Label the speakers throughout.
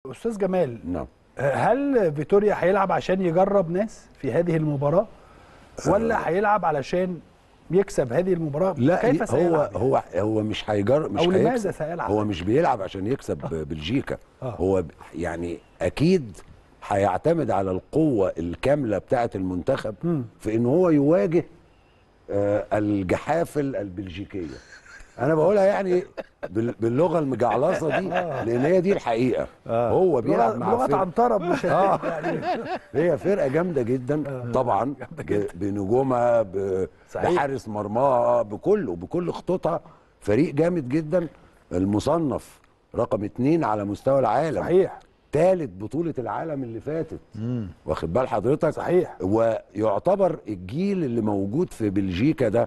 Speaker 1: استاذ جمال
Speaker 2: نعم
Speaker 1: هل فيتوريا هيلعب عشان يجرب ناس في هذه المباراه ولا هيلعب علشان يكسب هذه المباراه
Speaker 2: لا
Speaker 1: كيف
Speaker 2: هو
Speaker 1: سيلعب
Speaker 2: هو هو مش هيجر مش
Speaker 1: أو لماذا
Speaker 2: هيكسب.
Speaker 1: سيلعب؟
Speaker 2: هو مش بيلعب عشان يكسب بلجيكا
Speaker 1: آه.
Speaker 2: هو ب- يعني اكيد هيعتمد على القوه الكامله بتاعه المنتخب
Speaker 1: مم.
Speaker 2: في ان هو يواجه آه، الجحافل البلجيكيه انا بقولها يعني بال- باللغه المجعلصه دي لان هي دي الحقيقه هو بيلعب مع
Speaker 1: لغه
Speaker 2: فرقة-
Speaker 1: عنتره مش
Speaker 2: آه.
Speaker 1: يعني
Speaker 2: هي فرقه جامده جدا طبعا ب- بنجومها ب-
Speaker 1: صحيح.
Speaker 2: بحارس مرماها بكله بكل خطوطها فريق جامد جدا المصنف رقم اتنين على مستوى العالم
Speaker 1: صحيح
Speaker 2: ثالث بطولة العالم اللي فاتت واخد بال حضرتك
Speaker 1: صحيح.
Speaker 2: ويعتبر الجيل اللي موجود في بلجيكا ده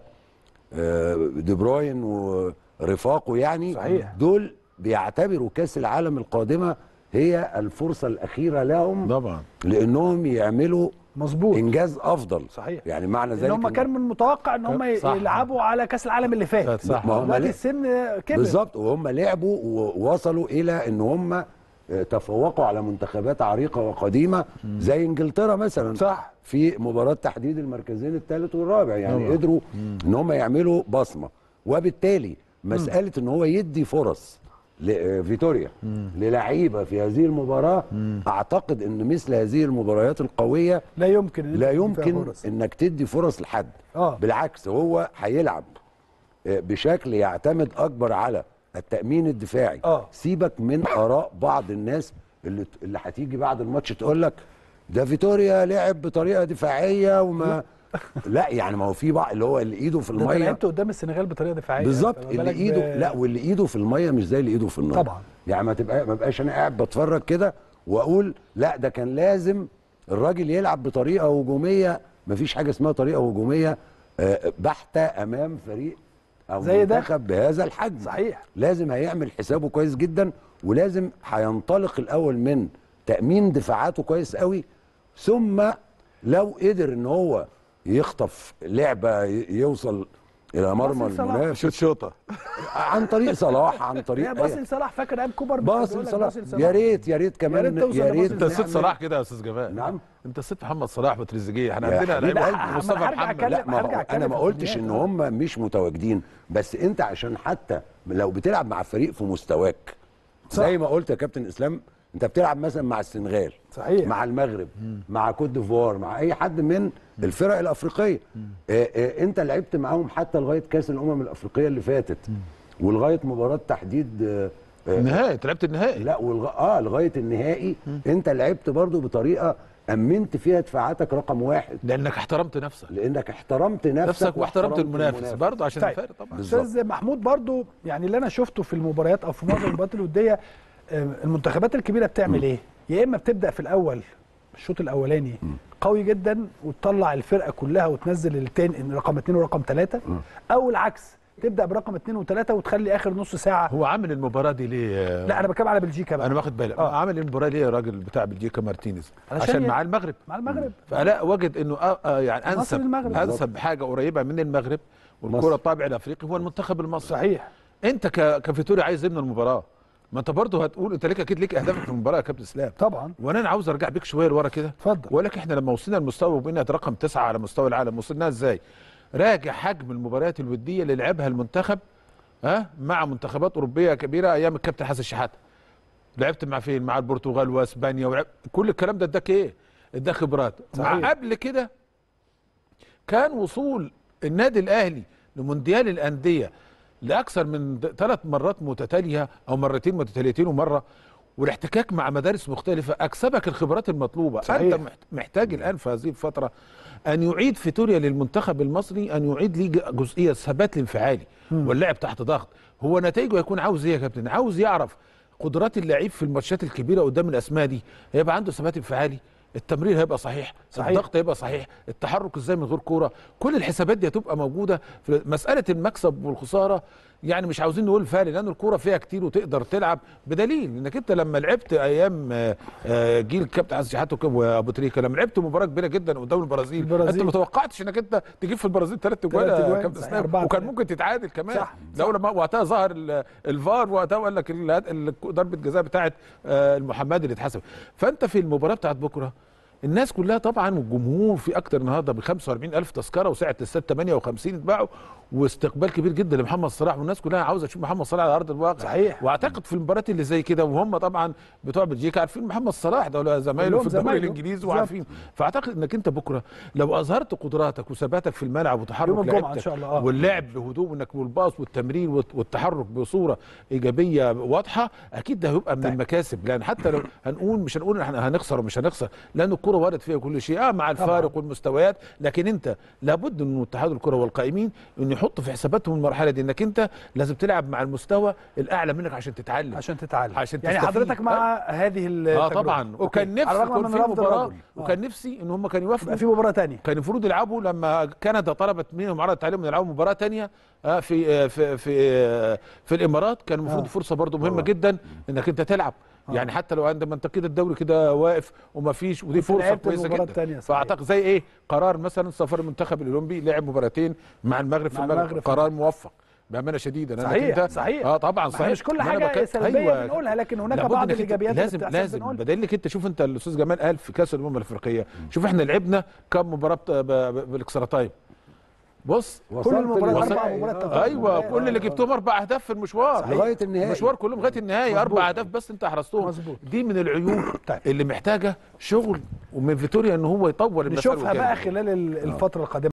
Speaker 2: آه، دي بروين ورفاقه يعني
Speaker 1: صحيح.
Speaker 2: دول بيعتبروا كاس العالم القادمة هي الفرصة الأخيرة لهم
Speaker 3: طبعا
Speaker 2: لانهم يعملوا
Speaker 1: مظبوط
Speaker 2: انجاز افضل
Speaker 1: صحيح.
Speaker 2: يعني معنى ذلك
Speaker 1: ان هم
Speaker 2: إن-
Speaker 1: كان من المتوقع ان هم
Speaker 3: صح.
Speaker 1: يلعبوا على كاس العالم اللي فات
Speaker 3: صح.
Speaker 2: ما هم
Speaker 1: دلوقتي
Speaker 2: ليه؟
Speaker 1: السن كبر
Speaker 2: بالظبط وهم لعبوا ووصلوا الى ان هم آه، تفوقوا على منتخبات عريقه وقديمه زي انجلترا مثلا
Speaker 1: صح.
Speaker 2: في مباراه تحديد المركزين الثالث والرابع يعني
Speaker 3: طبعا.
Speaker 2: قدروا ان هم يعملوا بصمه وبالتالي مساله ان هو يدي فرص لفيتوريا للعيبه في هذه المباراه اعتقد ان مثل هذه المباريات القويه
Speaker 1: لا يمكن إن
Speaker 2: لا
Speaker 1: يكون فيها
Speaker 2: يمكن
Speaker 1: فرص.
Speaker 2: انك تدي فرص لحد
Speaker 1: آه.
Speaker 2: بالعكس هو هيلعب آه، بشكل يعتمد اكبر على التامين الدفاعي
Speaker 1: آه.
Speaker 2: سيبك من اراء بعض الناس اللي اللي هتيجي بعد الماتش تقول لك ده فيتوريا لعب بطريقه دفاعيه وما لا يعني ما هو في بعض اللي هو اللي ايده في
Speaker 1: ده أنت
Speaker 2: الميه
Speaker 1: لعبت قدام السنغال بطريقه دفاعيه
Speaker 2: بالظبط
Speaker 1: فما
Speaker 2: اللي
Speaker 1: بالك
Speaker 2: ايده
Speaker 1: ب-
Speaker 2: لا واللي ايده في الميه مش زي اللي ايده في النار
Speaker 1: طبعا.
Speaker 2: يعني ما تبقى ما بقاش انا قاعد بتفرج كده واقول لا ده كان لازم الراجل يلعب بطريقه هجوميه ما فيش حاجه اسمها طريقه هجوميه آه، بحته امام فريق او
Speaker 1: زي ده.
Speaker 2: منتخب بهذا الحجم
Speaker 1: صحيح.
Speaker 2: لازم هيعمل حسابه كويس جدا ولازم هينطلق الاول من تامين دفاعاته كويس قوي ثم لو قدر ان هو يخطف لعبه ي- يوصل الى مرمى
Speaker 1: باصي لصلاح.
Speaker 2: المنافس
Speaker 3: شوت شوطه
Speaker 2: عن طريق صلاح عن طريق
Speaker 1: هي باصي لصلاح فاكر ايام كوبر
Speaker 2: باص
Speaker 1: بيقول لك
Speaker 2: لصلاح
Speaker 1: باصي لصلاح.
Speaker 2: يا ريت يا ريت كمان
Speaker 1: يا ريت توصل
Speaker 2: يا
Speaker 1: لباصي
Speaker 2: ريت
Speaker 3: انت نسيت
Speaker 2: نعمل-
Speaker 3: صلاح كده يا استاذ جمال
Speaker 2: نعم.
Speaker 3: انت نسيت محمد صلاح وتريزيجيه احنا
Speaker 2: يا
Speaker 3: عندنا
Speaker 2: حبيبي،
Speaker 3: لعيبه
Speaker 1: لا، ما
Speaker 3: مصطفى
Speaker 1: أنا هرجع
Speaker 3: محمد
Speaker 1: أتكلم.
Speaker 2: لا ما
Speaker 1: هرجع
Speaker 2: هو
Speaker 1: أتكلم
Speaker 2: انا ما
Speaker 1: في
Speaker 2: قلتش ان
Speaker 1: الفنيات.
Speaker 2: هم مش متواجدين بس انت عشان حتى لو بتلعب مع فريق في مستواك
Speaker 1: صح.
Speaker 2: زي ما قلت يا كابتن اسلام انت بتلعب مثلا مع السنغال
Speaker 1: صحيح.
Speaker 2: مع المغرب مع كوت ديفوار مع اي حد من الفرق الافريقيه آه آه انت لعبت معاهم حتى لغايه كاس الامم الافريقيه اللي فاتت ولغايه مباراه تحديد آه آه
Speaker 3: النهائي انت لعبت النهائي
Speaker 2: لا والغ... اه لغايه النهائي انت لعبت برضو بطريقه امنت فيها دفاعاتك رقم واحد
Speaker 3: لانك احترمت نفسك
Speaker 2: لانك احترمت نفسك,
Speaker 3: نفسك واحترمت المنافس برضه عشان
Speaker 1: طيب.
Speaker 3: الفرق طبعا
Speaker 2: بالظبط.
Speaker 1: استاذ محمود برضو يعني اللي انا شفته في المباريات او في معظم المباريات الوديه آه، المنتخبات الكبيره بتعمل ايه؟ يا اما بتبدا في الاول الشوط الاولاني قوي جدا وتطلع الفرقه كلها وتنزل التاني رقم اثنين ورقم ثلاثه او العكس تبدا برقم اثنين وثلاثه وتخلي اخر نص ساعه
Speaker 3: هو عامل المباراه دي ليه
Speaker 1: لا انا بتكلم على بلجيكا بقى
Speaker 3: انا واخد بالي
Speaker 1: آه.
Speaker 3: عامل المباراه ليه يا راجل بتاع بلجيكا مارتينيز
Speaker 1: علشان
Speaker 3: عشان
Speaker 1: ي-
Speaker 3: معاه المغرب
Speaker 1: مع المغرب
Speaker 3: فلا وجد انه آه آه يعني
Speaker 1: مصر
Speaker 3: انسب
Speaker 1: المغرب.
Speaker 3: انسب حاجه قريبه من المغرب والكره
Speaker 2: مصر.
Speaker 3: الطابع الافريقي هو المنتخب المصري
Speaker 1: صحيح
Speaker 3: انت ك- كفيتوري عايز من المباراه ما انت برضه هتقول انت ليك اكيد ليك اهدافك في المباراه يا كابتن اسلام
Speaker 1: طبعا
Speaker 3: وانا أنا عاوز ارجع بيك شويه لورا كده
Speaker 1: اتفضل.
Speaker 3: واقول لك احنا لما وصلنا لمستوى وبقينا رقم تسعه على مستوى العالم وصلناها ازاي؟ راجع حجم المباريات الوديه اللي لعبها المنتخب ها مع منتخبات اوروبيه كبيره ايام الكابتن حسن شحاته لعبت مع فين؟ مع البرتغال واسبانيا ولعب كل الكلام ده اداك ايه؟ اداك خبرات
Speaker 1: صحيح.
Speaker 3: مع قبل كده كان وصول النادي الاهلي لمونديال الانديه لاكثر من ثلاث مرات متتاليه او مرتين متتاليتين ومره والاحتكاك مع مدارس مختلفه اكسبك الخبرات المطلوبه
Speaker 1: صحيح.
Speaker 3: انت محت- محتاج الان في هذه الفتره ان يعيد فيتوريا للمنتخب المصري ان يعيد ليه جزئيه الثبات الانفعالي واللعب تحت ضغط هو نتائجه يكون عاوز ايه يا كابتن عاوز يعرف قدرات اللعيب في الماتشات الكبيره قدام الاسماء دي هيبقى عنده ثبات انفعالي التمرير هيبقى صحيح,
Speaker 1: صحيح.
Speaker 3: الضغط هيبقى صحيح التحرك ازاي من غير كوره كل الحسابات دي هتبقى موجوده في مساله المكسب والخساره يعني مش عاوزين نقول فارق لان الكوره فيها كتير وتقدر تلعب بدليل انك انت لما لعبت ايام آه، آه، جيل كابتن عزيز شحاته وكاب- وابو تريكه لما لعبت مباراه كبيره جدا قدام البرازيل,
Speaker 1: البرازيل.
Speaker 3: انت ما توقعتش انك انت تجيب في البرازيل ثلاث اجوال
Speaker 1: تلات
Speaker 3: يا
Speaker 1: أجوال،
Speaker 3: كابتن
Speaker 1: صحيح،
Speaker 3: اسلام
Speaker 1: أربعة
Speaker 3: وكان
Speaker 1: تلاتة.
Speaker 3: ممكن تتعادل كمان
Speaker 1: صح،
Speaker 3: لولا ما وقتها ظهر ال- الفار وقتها وقال لك ال- ال- ضربه جزاء بتاعت آه، المحمدي اللي اتحسب فانت في المباراه بتاعت بكره الناس كلها طبعا والجمهور في اكتر النهارده ب 45 الف تذكره وسعه الاستاد 58 اتباعوا واستقبال كبير جدا لمحمد صلاح والناس كلها عاوزه تشوف محمد صلاح على ارض الواقع
Speaker 1: صحيح.
Speaker 3: واعتقد في المباريات اللي زي كده وهم طبعا بتوع بلجيكا عارفين محمد صلاح ده زمايله
Speaker 1: كلهم
Speaker 3: في الدوري
Speaker 1: زمايله.
Speaker 3: الانجليزي
Speaker 1: بالظبط.
Speaker 3: وعارفين فاعتقد انك انت بكره لو اظهرت قدراتك وثباتك في الملعب وتحرك
Speaker 1: يوم الجمعة
Speaker 3: لعيبتك
Speaker 1: إن شاء الله، آه.
Speaker 3: واللعب بهدوء وانك والباص والتمرير والت- والتحرك بصوره ايجابيه واضحه اكيد ده هيبقى من
Speaker 1: طيب.
Speaker 3: المكاسب لان حتى لو هنقول مش هنقول احنا هنخسر ومش هنخسر لان الكره وارد فيها كل شيء اه مع الفارق والمستويات لكن انت لابد ان اتحاد الكره والقائمين ان يحطوا في حساباتهم المرحله دي انك انت لازم تلعب مع المستوى الاعلى منك عشان تتعلم
Speaker 1: عشان تتعلم
Speaker 3: عشان
Speaker 1: يعني
Speaker 3: تستفيد.
Speaker 1: حضرتك مع هذه
Speaker 3: اه
Speaker 1: التجربة.
Speaker 3: طبعا
Speaker 1: أوكي.
Speaker 3: وكان
Speaker 1: على
Speaker 3: نفسي
Speaker 1: الرغم
Speaker 3: يكون
Speaker 1: من
Speaker 3: في
Speaker 1: رفض
Speaker 3: مباراه
Speaker 1: الرجل. آه.
Speaker 3: وكان نفسي ان هم كانوا يوافقوا
Speaker 1: يبقى في مباراة تانية
Speaker 3: كان المفروض يلعبوا لما كندا طلبت منهم عرض تعليم يلعبوا مباراه تانية آه، في آه، في في آه، في الامارات كان المفروض
Speaker 1: آه.
Speaker 3: فرصه برضو مهمه جدا انك انت تلعب يعني حتى لو عندما انت كده الدوري كده واقف وما فيش ودي
Speaker 1: كنت
Speaker 3: فرصه
Speaker 1: لعبت
Speaker 3: كويسه
Speaker 1: المباراة
Speaker 3: جدا
Speaker 1: التانية، صحيح.
Speaker 3: فاعتقد زي ايه قرار مثلا سفر المنتخب الاولمبي لعب مباراتين مع المغرب في
Speaker 1: مع
Speaker 3: المغرب
Speaker 1: المغرب.
Speaker 3: قرار موفق بامانه شديده لأنك
Speaker 1: صحيح،
Speaker 3: انت
Speaker 1: صحيح.
Speaker 3: اه طبعا
Speaker 1: ما إحنا
Speaker 3: صحيح
Speaker 1: مش كل
Speaker 3: ما أنا
Speaker 1: حاجة
Speaker 3: بك-
Speaker 1: سلبية بنقولها، لكن هناك
Speaker 3: لابد
Speaker 1: بعض
Speaker 3: إنك أنت
Speaker 1: الإيجابيات اللي
Speaker 3: لازم
Speaker 1: بتحصل
Speaker 3: لازم
Speaker 1: بنقولها.
Speaker 3: بدليل انك انت شوف انت الاستاذ جمال قال في كاس الامم الافريقيه شوف احنا لعبنا كم مباراه ب- ب- بالاكسترا تايم بص
Speaker 2: وصلت
Speaker 1: المباريات
Speaker 2: للنهائي.
Speaker 1: أربع مباريات
Speaker 2: آه.
Speaker 1: تقريبا.
Speaker 3: ايوه كل اللي جبتهم اربع اهداف في المشوار
Speaker 2: لغايه النهائي
Speaker 3: المشوار كله لغايه النهائي
Speaker 1: مظبوط.
Speaker 3: اربع اهداف بس انت حرزتهم
Speaker 1: مظبوط.
Speaker 3: دي من العيوب
Speaker 1: طيب.
Speaker 3: اللي محتاجه شغل ومن فيتوريا ان هو يطور المسار
Speaker 1: نشوفها بقى خلال ال- الفترة القادمة